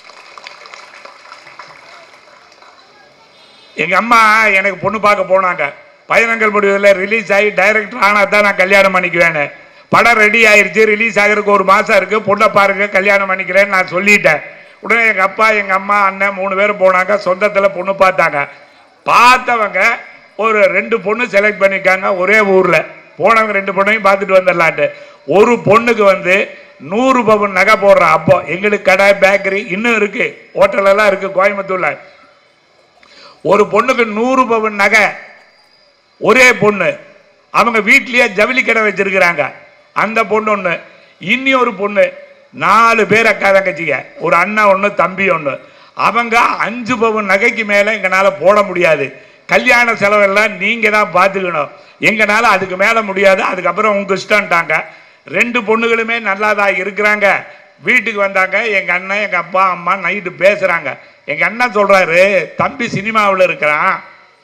எங்க அம்மா எனக்கு பொண்ணு பார்க்க போனாங்க பயணங்கள் முடிவதில் ரிலீஸ் ஆகி டைரக்டர் ஆனா தான் நான் கல்யாணம் பண்ணிக்குவேன்னு படம் ரெடி ஆயிருச்சு ரிலீஸ் ஆகிறதுக்கு ஒரு மாசம் இருக்கு பொண்ணை பாருங்க கல்யாணம் பண்ணிக்கிறேன்னு நான் சொல்லிட்டேன் உடனே எங்க அப்பா எங்க அம்மா அண்ணன் மூணு பேரும் போனாங்க சொந்தத்துல பொண்ணு பார்த்தாங்க பார்த்தவங்க ஒரு ரெண்டு பொண்ணு செலக்ட் பண்ணிருக்காங்க ஒரே ஊர்ல போனவங்க ரெண்டு பொண்ணையும் பார்த்துட்டு வந்துடலான்ட்டு ஒரு பொண்ணுக்கு வந்து நூறு பவன் நகை போடுற அப்போ எங்களுக்கு கடை பேக்கரி இன்னும் இருக்கு ஹோட்டல் எல்லாம் இருக்கு கோயம்புத்தூர்ல ஒரு பொண்ணுக்கு நூறு பவன் நகை ஒரே பொண்ணு அவங்க வீட்லயே ஜவுளி கடை வச்சிருக்கிறாங்க அந்த பொண்ணு ஒண்ணு இன்னி ஒரு பொண்ணு நாலு பேர் அக்கா தங்கச்சிங்க ஒரு அண்ணன் ஒண்ணு தம்பி ஒண்ணு அவங்க அஞ்சு பவுன் நகைக்கு மேல எங்கனால போட முடியாது கல்யாண செலவெல்லாம் நீங்க தான் பார்த்துக்கணும் எங்கனால அதுக்கு மேல முடியாது அதுக்கப்புறம் உங்க இஷ்டம்ட்டாங்க ரெண்டு பொண்ணுகளுமே நல்லா தான் இருக்கிறாங்க வீட்டுக்கு வந்தாங்க எங்க அண்ணன் எங்க அப்பா அம்மா நைட்டு பேசுறாங்க எங்க அண்ணன் சொல்றாரு தம்பி சினிமாவில் இருக்கிறான்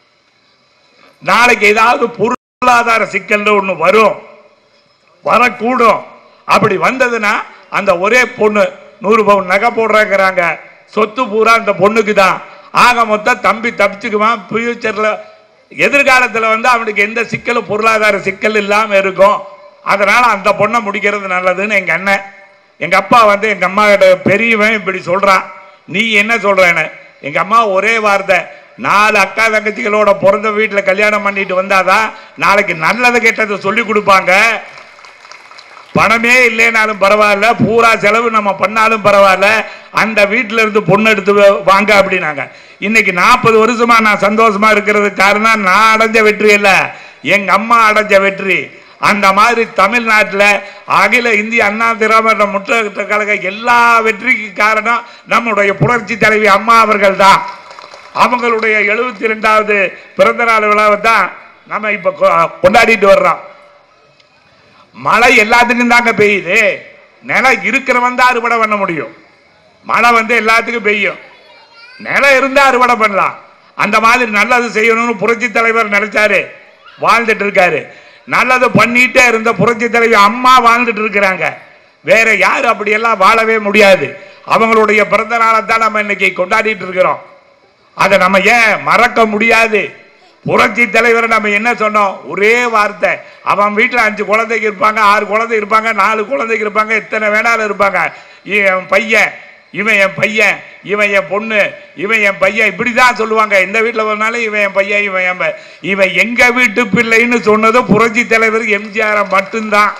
நாளைக்கு ஏதாவது பொருளாதார சிக்கல்னு ஒண்ணு வரும் வரக்கூடும் அப்படி வந்ததுன்னா அந்த ஒரே பொண்ணு நூறு பவுன் நகை போடுறாங்கிறாங்க சொத்து பூரா அந்த பொண்ணுக்கு தான் ஆக மொத்தம் தம்பி தப்பிச்சுக்குவான் ஃபியூச்சர்ல எதிர்காலத்துல வந்து அவனுக்கு எந்த சிக்கலும் பொருளாதார சிக்கல் இல்லாம இருக்கும் அதனால அந்த பொண்ணை முடிக்கிறது நல்லதுன்னு எங்க அண்ணன் எங்க அப்பா வந்து எங்க அம்மா கிட்ட பெரியவன் இப்படி சொல்றான் நீ என்ன சொல்றேன்னு எங்க அம்மா ஒரே வார்த்தை நாலு அக்கா தங்கச்சிகளோட பிறந்த வீட்டுல கல்யாணம் பண்ணிட்டு வந்தாதான் நாளைக்கு நல்லது கெட்டதை சொல்லி கொடுப்பாங்க பணமே இல்லைனாலும் பரவாயில்ல பூரா செலவு நம்ம பண்ணாலும் பரவாயில்ல அந்த வீட்டுல இருந்து பொண்ணு எடுத்து வ- வாங்க அப்படின்னாங்க இன்னைக்கு நாற்பது வருஷமா நான் சந்தோஷமா இருக்கிறதுக்கு காரணம் நான் அடைஞ்ச வெற்றி இல்ல எங்க அம்மா அடைஞ்ச வெற்றி அந்த மாதிரி தமிழ்நாட்டுல அகில இந்திய அண்ணா திராவிட முற்றேற்ற கழக எல்லா வெற்றிக்கு காரணம் நம்முடைய புரட்சி தலைவி அம்மா அவர்கள் தான் அவங்களுடைய எழுபத்தி ரெண்டாவது பிறந்த நாள் விழாவை தான் நம்ம இப்ப கொ- கொண்டாடிட்டு வர்றோம் மழை எல்லாத்துக்கும் தாங்க பெய்யுது நிலம் இருக்கிறவன் தான் அறுவடை பண்ண முடியும் மழை வந்து எல்லாத்துக்கும் பெய்யும் நிலம் இருந்தா அறுவடை பண்ணலாம் அந்த மாதிரி நல்லது செய்யணும்னு புரட்சி தலைவர் நினைச்சாரு வாழ்ந்துட்டு இருக்காரு நல்லது பண்ணிட்டே இருந்த புரட்சி தலைவி அம்மா வாழ்ந்துட்டு இருக்கிறாங்க வேற யாரும் அப்படியெல்லாம் வாழவே முடியாது அவங்களுடைய பிறந்த நாளை தான் நம்ம இன்னைக்கு கொண்டாடிட்டு இருக்கிறோம் அதை நம்ம ஏன் மறக்க முடியாது புரட்சி தலைவர் நம்ம என்ன சொன்னோம் ஒரே வார்த்தை அவன் வீட்டில் அஞ்சு குழந்தைங்க இருப்பாங்க ஆறு குழந்தை இருப்பாங்க நாலு குழந்தைங்க இருப்பாங்க இத்தனை வேணாலும் இருப்பாங்க இவன் என் பையன் இவன் என் பையன் இவன் என் பொண்ணு இவன் என் பையன் இப்படிதான் சொல்லுவாங்க இந்த வீட்டில் போனாலும் இவன் என் பையன் இவன் என் பை- இவன் எங்க வீட்டு பிள்ளைன்னு சொன்னது புரட்சி தலைவர் எம்ஜிஆர் மட்டும்தான்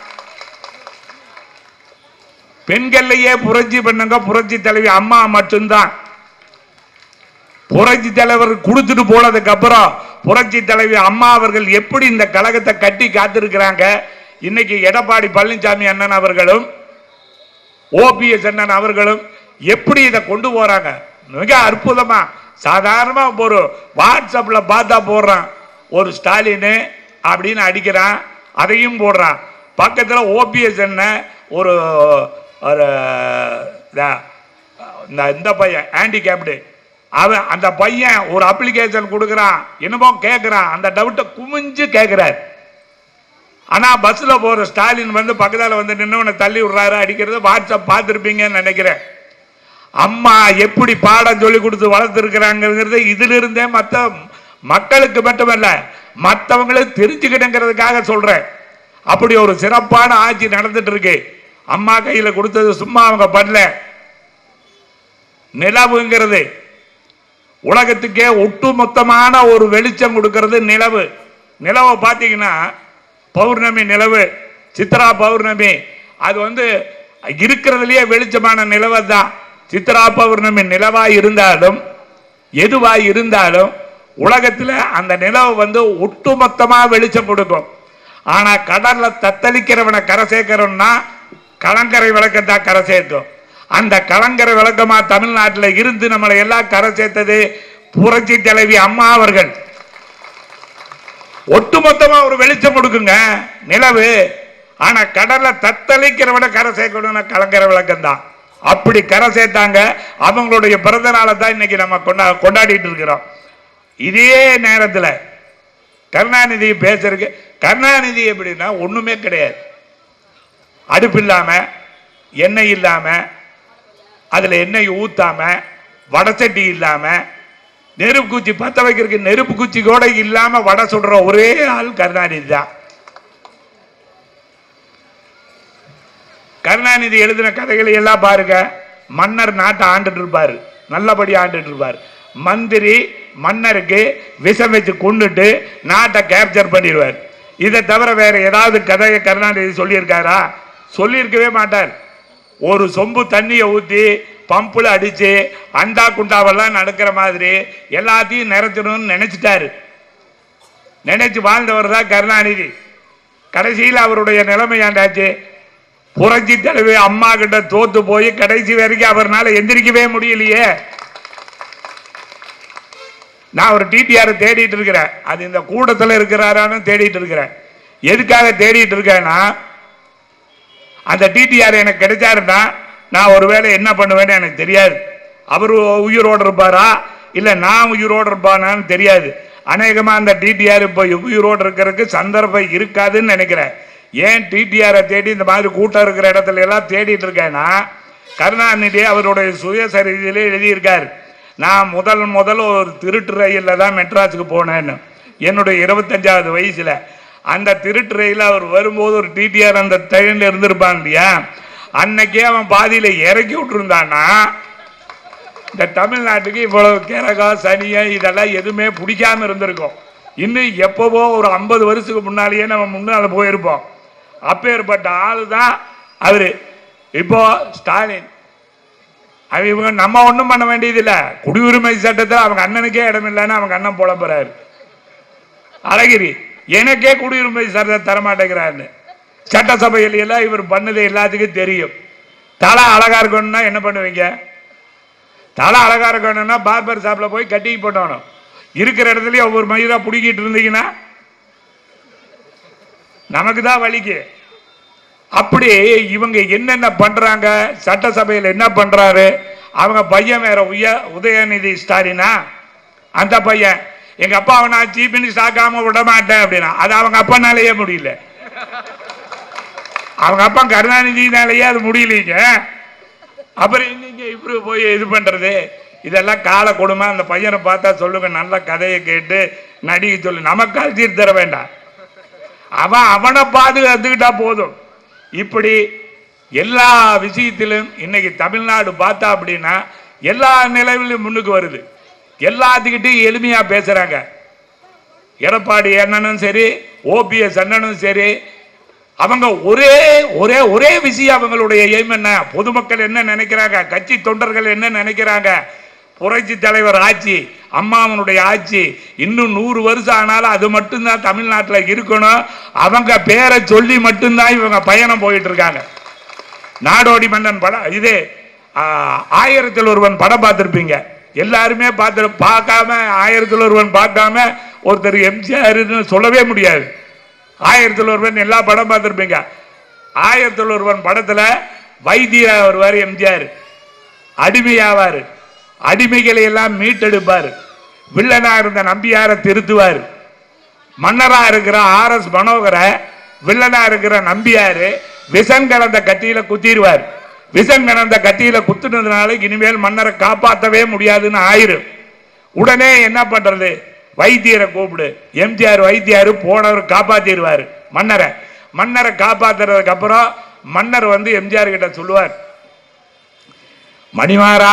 பெண்கள்லயே புரட்சி பண்ணுங்க புரட்சி தலைவி அம்மா மட்டும்தான் புரட்சி தலைவர் கொடுத்துட்டு போனதுக்கு அப்புறம் புரட்சி தலைவி அம்மா அவர்கள் எப்படி இந்த கழகத்தை கட்டி காத்திருக்கிறாங்க இன்னைக்கு எடப்பாடி பழனிசாமி அண்ணன் அவர்களும் ஓபிஎஸ் அண்ணன் அவர்களும் எப்படி இதை கொண்டு போறாங்க மிக அற்புதமா சாதாரணமா ஒரு வாட்ஸ்அப்ல பார்த்தா போடுறான் ஒரு ஸ்டாலின் அப்படின்னு அடிக்கிறான் அதையும் போடுறான் பக்கத்துல ஓபிஎஸ் அண்ணன் ஒரு ஒரு இந்த- இந்த- இந்த பையன் ஹேண்டிகேப்டு அவன் அந்த பையன் ஒரு அப்ளிகேஷன் கொடுக்குறான் என்னமோ கேட்குறான் அந்த டவுட்டை குமிஞ்சு கேட்குறாரு ஆனா பஸ்ல போற ஸ்டாலின் வந்து பக்கத்தால வந்து நின்னவனை தள்ளி விடுறாரு அடிக்கிறது வாட்ஸ்அப் பார்த்துருப்பீங்கன்னு நினைக்கிறேன் அம்மா எப்படி பாடம் சொல்லி கொடுத்து வளர்த்துருக்கிறாங்கிறது இதுல இருந்தே மற்ற மக்களுக்கு மட்டுமல்ல மற்றவங்களும் தெரிஞ்சுக்கிட்டுங்கிறதுக்காக சொல்றேன் அப்படி ஒரு சிறப்பான ஆட்சி நடந்துட்டு இருக்கு அம்மா கையில கொடுத்தது சும்மா அவங்க பண்ணல நிலவுங்கிறது உலகத்துக்கே ஒட்டுமொத்தமான ஒரு வெளிச்சம் கொடுக்கிறது நிலவு நிலவை பார்த்தீங்கன்னா பௌர்ணமி நிலவு சித்ரா பௌர்ணமி அது வந்து இருக்கிறதுலயே வெளிச்சமான நிலவு தான் சித்ரா பௌர்ணமி நிலவா இருந்தாலும் எதுவா இருந்தாலும் உலகத்துல அந்த நிலவு வந்து ஒட்டுமொத்தமா வெளிச்சம் கொடுக்கும் ஆனா கடல்ல தத்தளிக்கிறவனை கரை சேர்க்கிறோம்னா கலங்கரை விளக்கத்தான் கரை சேர்க்கும் அந்த கலங்கரை விளக்கமா தமிழ்நாட்டில் இருந்து நம்மளை எல்லாம் கரை சேர்த்தது புரட்சி தலைவி அம்மா அவர்கள் ஒட்டுமொத்தமா ஒரு வெளிச்சம் கொடுக்குங்க நிலவு ஆனா கடல்ல தத்தளிக்கிறவன கரை சேர்க்கணும்னா கலங்கரை விளக்கம் தான் அப்படி கரை சேர்த்தாங்க அவங்களுடைய பிறந்த நாளை தான் இன்னைக்கு நம்ம கொண்டா கொண்டாடிட்டு இருக்கிறோம் இதே நேரத்துல கருணாநிதி பேசுறதுக்கு கருணாநிதி எப்படின்னா ஒண்ணுமே கிடையாது அடுப்பு இல்லாம எண்ணெய் இல்லாம அதுல எண்ணெய் ஊத்தாம வடச்சட்டி இல்லாம நெருப்பு குச்சி பத்த வைக்கிறதுக்கு நெருப்பு குச்சி கூட இல்லாம வடை சுடுற ஒரே ஆள் கருணாநிதி தான் கருணாநிதி எழுதின கதைகளை எல்லாம் பாருங்க மன்னர் நாட்டை ஆண்டுட்டு இருப்பாரு நல்லபடி ஆண்டுட்டு இருப்பாரு மந்திரி மன்னருக்கு விஷம் வச்சு கொண்டுட்டு நாட்டை கேப்சர் பண்ணிடுவார் இதை தவிர வேற ஏதாவது கதையை கருணாநிதி சொல்லியிருக்காரா சொல்லியிருக்கவே மாட்டார் ஒரு சொம்பு தண்ணியை ஊற்றி பம்பில் அடிச்சு அண்டா குண்டாவெல்லாம் நடக்கிற மாதிரி எல்லாத்தையும் நிறைச்சிடணும்னு நினைச்சிட்டாரு நினைச்சு வாழ்ந்தவர் தான் கருணாநிதி கடைசியில் அவருடைய நிலைமை ஆண்டாச்சு புரட்சி தலைவி அம்மா கிட்ட தோத்து போய் கடைசி வரைக்கும் அவர்னால எந்திரிக்கவே முடியலையே நான் ஒரு டிடிஆர் தேடிட்டு இருக்கிறேன் அது இந்த கூட்டத்தில் இருக்கிறாரான்னு தேடிட்டு இருக்கிறேன் எதுக்காக தேடிட்டு இருக்கேன்னா அந்த டிடிஆர் எனக்கு கிடைச்சாருன்னா நான் ஒருவேளை என்ன பண்ணுவேன்னு எனக்கு தெரியாது அவர் உயிரோடு இருப்பாரா இல்லை நான் உயிரோடு இருப்பானான்னு தெரியாது அநேகமா அந்த டிடிஆர் இப்போ உயிரோடு இருக்கிறதுக்கு சந்தர்ப்பம் இருக்காதுன்னு நினைக்கிறேன் ஏன் டிடிஆரை தேடி இந்த மாதிரி கூட்டம் இருக்கிற இடத்துல எல்லாம் தேடிட்டு இருக்கேன்னா கருணாநிதி அவருடைய சுயசரிதியிலே எழுதியிருக்கார் நான் முதல் முதல்ல ஒரு திருட்டு ரயிலில் தான் மெட்ராஸுக்கு போனேன்னு என்னுடைய இருபத்தஞ்சாவது வயசுல அந்த திருட்டு ரயிலில் அவர் வரும்போது ஒரு டிடிஆர் அந்த ட்ரெயினில் இருந்திருப்பான் இல்லையா அன்னைக்கே அவன் பாதியில இறக்கி விட்டுருந்தான்னா இந்த தமிழ்நாட்டுக்கு இவ்வளவு கிரகா சனியா இதெல்லாம் எதுவுமே பிடிக்காம இருந்திருக்கும் இன்னும் எப்பவோ ஒரு ஐம்பது வருஷத்துக்கு முன்னாலேயே நம்ம முன்னால போயிருப்போம் அப்பேற்பட்ட ஆளு தான் அவரு இப்போ ஸ்டாலின் அவன் இவங்க நம்ம ஒன்றும் பண்ண வேண்டியதில்லை குடியுரிமை சட்டத்தில் அவங்க அண்ணனுக்கே இடம் இல்லைன்னு அவங்க அண்ணன் புலம்புறாரு அழகிரி எனக்கே குடியுரிமை சட்டத்தை தரமாட்டேங்கிறாருன்னு சட்டசபையில் எல்லாம் இவர் பண்ணது எல்லாத்துக்கும் தெரியும் தலை அழகா இருக்கணும்னா என்ன பண்ணுவீங்க தலை அழகா இருக்கணும்னா பார்பர் ஷாப்ல போய் கட்டி போட்டணும் இருக்கிற இடத்துலயே ஒவ்வொரு மயிரா பிடிக்கிட்டு இருந்தீங்கன்னா நமக்கு தான் வலிக்கு அப்படி இவங்க என்னென்ன பண்றாங்க சட்டசபையில் என்ன பண்றாரு அவங்க பையன் வேற உய உதயநிதி ஸ்டாலினா அந்த பையன் எங்க அப்பாவை நான் சீஃப் மினிஸ்டர் ஆக்காம விட மாட்டேன் அப்படின்னா அது அவங்க அப்பனாலேயே முடியல அவங்க அப்பா கருணாநிதினாலேயே அது முடியலீங்க அப்புறம் இன்னைக்கு இப்படி போய் இது பண்றது இதெல்லாம் கால கொடுமை அந்த பையனை பார்த்தா சொல்லுங்க நல்ல கதையை கேட்டு நடிக்க சொல்லு நமக்கு அழுத்திட்டு தர வேண்டாம் அவன் அவனை பாதுகாத்துக்கிட்டா போதும் இப்படி எல்லா விஷயத்திலும் இன்னைக்கு தமிழ்நாடு பார்த்தா அப்படின்னா எல்லா நிலையிலும் முன்னுக்கு வருது எல்லாத்துக்கிட்டையும் எளிமையா பேசுறாங்க எடப்பாடி அண்ணனும் சரி ஓபிஎஸ் அண்ணனும் சரி அவங்க ஒரே ஒரே ஒரே விஷயம் அவங்களுடைய எய்ம் என்ன பொதுமக்கள் என்ன நினைக்கிறாங்க கட்சி தொண்டர்கள் என்ன நினைக்கிறாங்க புரட்சி தலைவர் ஆட்சி அம்மாவனுடைய ஆட்சி இன்னும் நூறு வருஷம் ஆனாலும் அது மட்டும்தான் தமிழ்நாட்டில் இருக்கணும் அவங்க பேரை சொல்லி மட்டும்தான் இவங்க பயணம் போயிட்டு இருக்காங்க நாடோடி மன்னன் படம் இது ஆ, ஆயிரத்தில் ஒருவன் படம் பார்த்துருப்பீங்க எல்லாருமே பார்த்து பார்க்காம ஆயிரத்தில் ஒருவன் பார்க்காம ஒருத்தர் எம்ஜிஆர்னு சொல்லவே முடியாது ஆயிரத்தில் ஒருவன் எல்லா படம் பார்த்துருப்பீங்க ஆயிரத்தில் ஒருவன் படத்துல வைத்தியா வருவார் எம்ஜிஆர் அடிமையாவார் அடிமைகளை எல்லாம் மீட்டெடுப்பார் வில்லனா இருந்த நம்பியாரை திருத்துவார் மன்னரா இருக்கிற ஆர் எஸ் மனோகரை வில்லனா இருக்கிற நம்பியாரு விஷம் கலந்த கத்தியில குத்திடுவார் விஷம் கலந்த கத்தியில குத்துனதுனால இனிமேல் மன்னரை காப்பாற்றவே முடியாதுன்னு ஆயிரும் உடனே என்ன பண்றது வைத்தியரை கூப்பிடு எம்ஜிஆர் வைத்தியார் போனவர் காப்பாத்திடுவார் மன்னரை மன்னரை காப்பாத்துறதுக்கு அப்புறம் மன்னர் வந்து எம்ஜிஆர் கிட்ட சொல்லுவார் மணிமாரா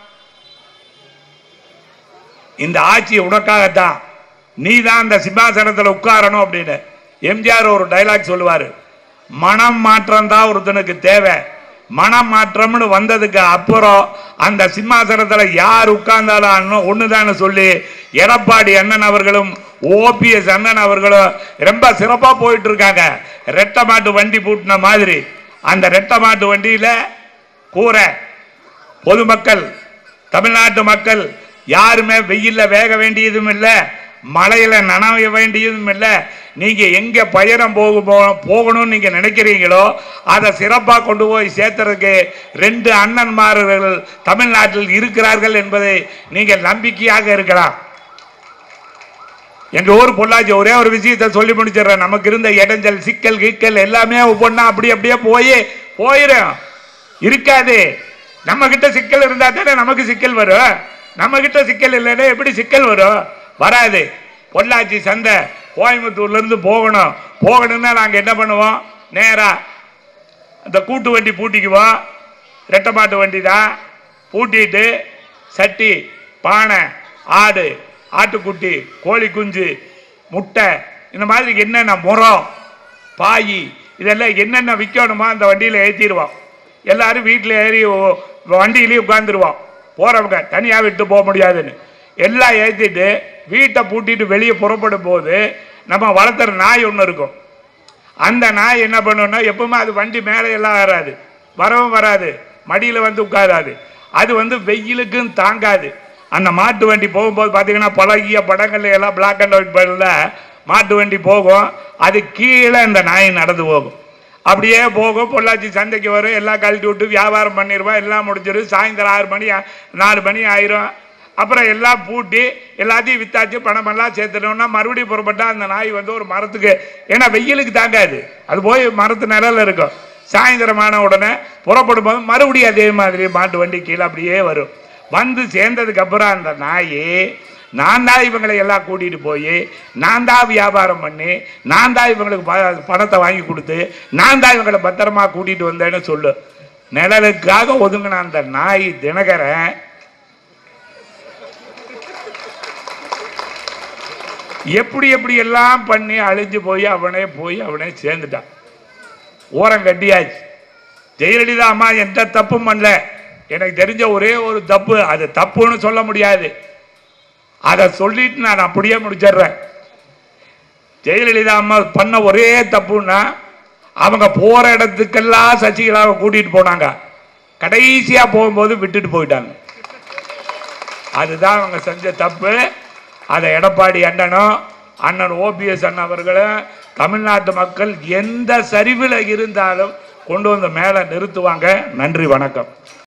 இந்த ஆட்சி உனக்காகத்தான் நீ தான் அந்த சிம்மாசனத்தில் உட்காரணும் அப்படின்னு எம்ஜிஆர் ஒரு டைலாக் சொல்லுவாரு மனம் மாற்றம் தான் ஒருத்தனுக்கு தேவை மனம் மாற்றம்னு வந்ததுக்கு அப்புறம் அந்த சிம்மாசனத்துல யார் உட்கார்ந்தாலும் ஒண்ணுதான்னு சொல்லி எடப்பாடி அண்ணன் அவர்களும் ஓபிஎஸ் அண்ணன் அவர்களும் ரொம்ப சிறப்பா போயிட்டு இருக்காங்க ரெட்டை மாட்டு வண்டி பூட்டின மாதிரி அந்த ரெட்டை மாட்டு வண்டியில கூரை பொதுமக்கள் தமிழ்நாட்டு மக்கள் யாருமே வெயில்ல வேக வேண்டியதும் இல்லை மழையில நனைய வேண்டியதும் இல்லை நீங்க எங்க பயணம் போக போ- போகணும்னு நீங்க நினைக்கிறீங்களோ அதை சிறப்பா கொண்டு போய் சேர்த்துறதுக்கு ரெண்டு அண்ணன்மார்கள் தமிழ்நாட்டில் இருக்கிறார்கள் என்பதை நீங்கள் நம்பிக்கையாக இருக்கலாம் எங்க ஊர் பொள்ளாச்சி ஒரே ஒரு விஷயத்தை சொல்லி முடிச்சிடுறேன் நமக்கு இருந்த இடைஞ்சல் சிக்கல் கிக்கல் எல்லாமே ஒவ்வொன்றா அப்படி அப்படியே போய் போயிடும் இருக்காது நம்ம கிட்ட சிக்கல் இருந்தா தானே நமக்கு சிக்கல் வரும் நம்ம கிட்ட சிக்கல் இல்லைன்னா எப்படி சிக்கல் வரும் வராது பொள்ளாச்சி சந்தை கோயம்புத்தூர்ல இருந்து போகணும் போகணும்னா நாங்க என்ன பண்ணுவோம் நேரா அந்த கூட்டு வண்டி பூட்டிக்குவோம் ரெட்டை மாட்டு வண்டி தான் பூட்டிட்டு சட்டி பானை ஆடு ஆட்டுக்குட்டி கோழி குஞ்சு முட்டை இந்த மாதிரி என்னென்ன முறம் பாய் இதெல்லாம் என்னென்ன விற்கணுமோ அந்த வண்டியில் ஏற்றிடுவோம் எல்லாரும் வீட்டில் ஏறி ஓ- வண்டியிலேயே உட்காந்துருவோம் போகிறவங்க தனியாக விட்டு போக முடியாதுன்னு எல்லாம் ஏற்றிட்டு வீட்டை பூட்டிட்டு வெளியே புறப்படும் போது நம்ம வளர்த்துற நாய் ஒன்று இருக்கும் அந்த நாய் என்ன பண்ணுன்னா எப்பவுமே அது வண்டி மேலே எல்லாம் வராது வரவும் வராது மடியில் வந்து உட்காராது அது வந்து வெயிலுக்கும் தாங்காது அந்த மாட்டு வண்டி போகும்போது பார்த்தீங்கன்னா பழகிய படங்கள்ல எல்லாம் பிளாக் அண்ட் ஒயிட் படல மாட்டு வண்டி போகும் அது கீழே இந்த நாய் நடந்து போகும் அப்படியே போகும் பொள்ளாச்சி சந்தைக்கு வரும் எல்லாம் கழட்டி விட்டு வியாபாரம் பண்ணிடுவோம் எல்லாம் முடிஞ்சிடும் சாயந்தரம் ஆறு மணி ஆ- நாலு மணி ஆயிரும் அப்புறம் எல்லாம் பூட்டி எல்லாத்தையும் வித்தாச்சு பணமெல்லாம் சேர்த்துட்டோம்னா மறுபடியும் புறப்பட்டா அந்த நாய் வந்து ஒரு மரத்துக்கு ஏன்னா வெயிலுக்கு தாங்காது அது போய் மரத்து நிழல்ல இருக்கும் சாயந்தரமான உடனே புறப்படும் போது மறுபடியும் அதே மாதிரி மாட்டு வண்டி கீழே அப்படியே வரும் வந்து சேர்ந்ததுக்கு அப்புறம் அந்த நாய் நான் தான் இவங்களை எல்லாம் கூட்டிட்டு போய் நான் தான் வியாபாரம் பண்ணி நான் தான் இவங்களுக்கு ப- பணத்தை வாங்கி கொடுத்து நான் தான் இவங்களை பத்திரமா கூட்டிட்டு வந்தேன்னு சொல்லு நிழலுக்காக ஒதுங்கின அந்த நாய் தினகரன் எப்படி எப்படி எல்லாம் பண்ணி அழிஞ்சு போய் அவனே போய் அவனே சேர்ந்துட்டான் ஓரம் கட்டியாச்சு ஜெயலலிதா அம்மா எந்த தப்பும் பண்ணல எனக்கு தெரிஞ்ச ஒரே ஒரு தப்பு அது தப்புன்னு சொல்ல முடியாது அதை சொல்லிட்டு நான் அப்படியே முடிச்சிடுறேன் ஜெயலலிதா அம்மா பண்ண ஒரே தப்புன்னா அவங்க போற இடத்துக்கெல்லாம் சசிகலாவை கூட்டிட்டு போனாங்க கடைசியா போகும்போது விட்டுட்டு போயிட்டாங்க அதுதான் அவங்க செஞ்ச தப்பு அதை எடப்பாடி அண்ணனும் அண்ணன் ஓபிஎஸ் அண்ணன் அவர்களும் தமிழ்நாட்டு மக்கள் எந்த சரிவில் இருந்தாலும் கொண்டு வந்து மேலே நிறுத்துவாங்க நன்றி வணக்கம்